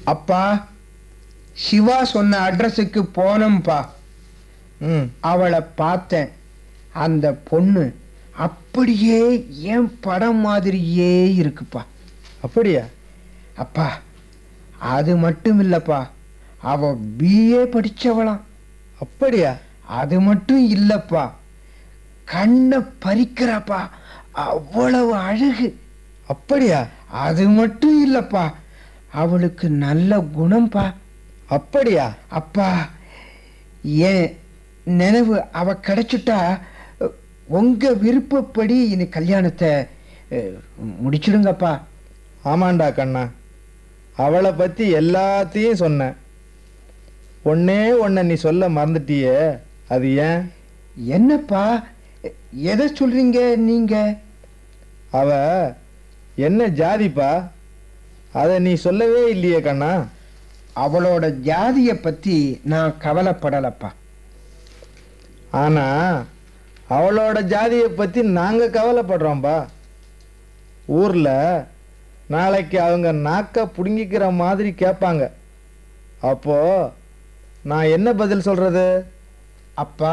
அப்பா சிவா சொன்ன அட்ரஸுக்கு போனோம்ப்பா ம் அவளை பார்த்தேன் அந்த பொண்ணு அப்படியே என் படம் மாதிரியே இருக்குப்பா அப்படியா அப்பா அது மட்டும் இல்லப்பா அவ பிஏ படிச்சவளாம் அப்படியா அது மட்டும் இல்லப்பா கண்ணை பறிக்கிறப்பா அவ்வளவு அழகு அப்படியா அது மட்டும் இல்லப்பா அவளுக்கு நல்ல குணம்பா அப்படியா அப்பா ஏன் நினைவு அவ கிடைச்சிட்டா அஹ், உங்க விருப்பப்படி இந்த கல்யாணத்தை அஹ், முடிச்சிடுங்கப்பா ஆமாண்டா கண்ணா அவளை பற்றி எல்லாத்தையும் சொன்னேன் ஒன்னே ஒன்றை நீ சொல்ல மறந்துட்டியே அது ஏன் என்னப்பா எதை சொல்றீங்க நீங்க அவ என்ன ஜாதிப்பா அதை நீ சொல்லவே இல்லையே கண்ணா அவளோட ஜாதியை பத்தி நான் கவலைப்படலப்பா ஆனா அவளோட ஜாதியை பற்றி நாங்கள் கவலைப்படுறோம்பா ஊரில் நாளைக்கு அவங்க நாக்க பிடுங்கிக்கிற மாதிரி கேட்பாங்க அப்போ நான் என்ன பதில் சொல்றது அப்பா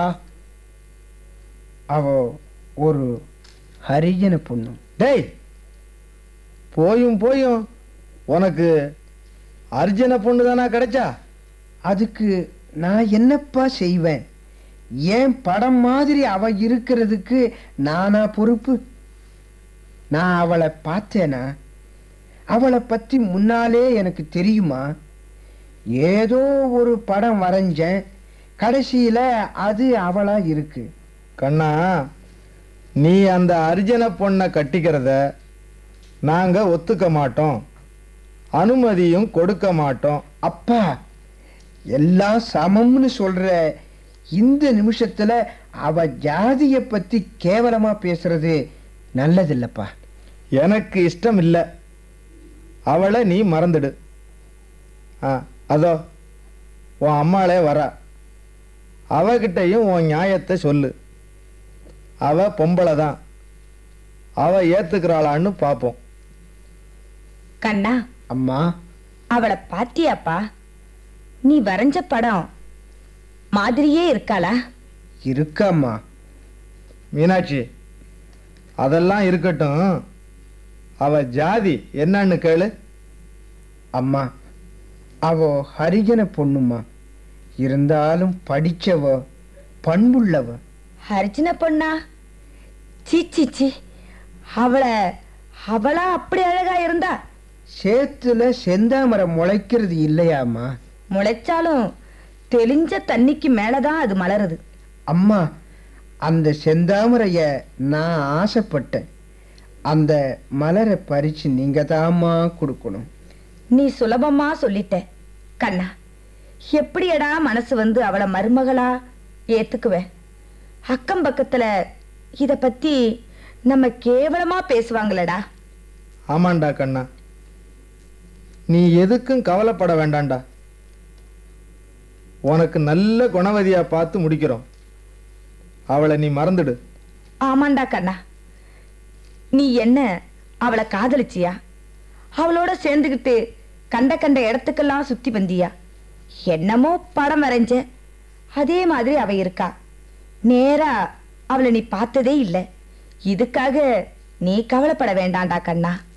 அவ ஒரு ஹரிஜன பொண்ணு டேய் போயும் போயும் உனக்கு அர்ஜுன பொண்ணு தானா கிடைச்சா அதுக்கு நான் என்னப்பா செய்வேன் ஏன் படம் மாதிரி அவ இருக்கிறதுக்கு நானா பொறுப்பு நான் அவளை பார்த்தேனா அவளை பத்தி முன்னாலே எனக்கு தெரியுமா ஏதோ ஒரு படம் வரைஞ்சேன் கடைசியில அது அவளா இருக்கு கண்ணா நீ அந்த அர்ஜுன பொண்ணை கட்டிக்கிறத நாங்கள் ஒத்துக்க மாட்டோம் அனுமதியும் கொடுக்க மாட்டோம் அப்பா எல்லாம் சமம்னு சொல்ற இந்த நிமிஷத்துல அவ ஜாதிய பத்தி கேவலமா பேசுறது நல்லதில்லப்பா எனக்கு இஷ்டம் இல்லை அவளை நீ மறந்துடு ஆ அதோ உன் அம்மாளே வரா அவகிட்டையும் உன் நியாயத்தை சொல்லு அவ பொம்பளை தான் அவ ஏத்துக்கிறாளான்னு பார்ப்போம் கண்ணா அம்மா அவளை பாத்தியாப்பா நீ வரைஞ்ச படம் மாதிரியே இருக்காளா இருக்காம்மா மீனாட்சி அதெல்லாம் இருக்கட்டும் அவ ஜாதி என்னன்னு கேளு அம்மா அவ ஹரிஜன பொண்ணுமா இருந்தாலும் படிச்சவ பண்புள்ளவ அர்ஜுன பொண்ணா சீ சீ சீ அவளை அவளா அப்படி அழகா இருந்தா சேத்துல செந்தாமரம் முளைக்கிறது இல்லையாம்மா முளைச்சாலும் தெளிஞ்ச தண்ணிக்கு மேலதான் அது மலருது அம்மா அந்த செந்தாமரைய நான் ஆசைப்பட்டேன் அந்த மலரை பறிச்சு நீங்க தாம்மா கொடுக்கணும் நீ சுலபமா சொல்லிட்ட கண்ணா எப்படியடா மனசு வந்து அவளை மருமகளா ஏத்துக்குவேன் அக்கம் பக்கத்துல இத பத்தி நம்ம கேவலமா பேசுவாங்களடா ஆமாண்டா கண்ணா நீ எதுக்கும் கவலைப்பட வேண்டாம்டா உனக்கு நல்ல குணவதியா பார்த்து முடிக்கிறோம் அவளை நீ மறந்துடு ஆமாண்டா கண்ணா நீ என்ன அவளை காதலிச்சியா அவளோட சேர்ந்துக்கிட்டு கண்ட கண்ட இடத்துக்கெல்லாம் சுத்தி வந்தியா என்னமோ படம் வரைஞ்ச அதே மாதிரி அவ இருக்கா நேரா அவளை நீ பார்த்ததே இல்லை இதுக்காக நீ கவலைப்பட வேண்டாம்டா கண்ணா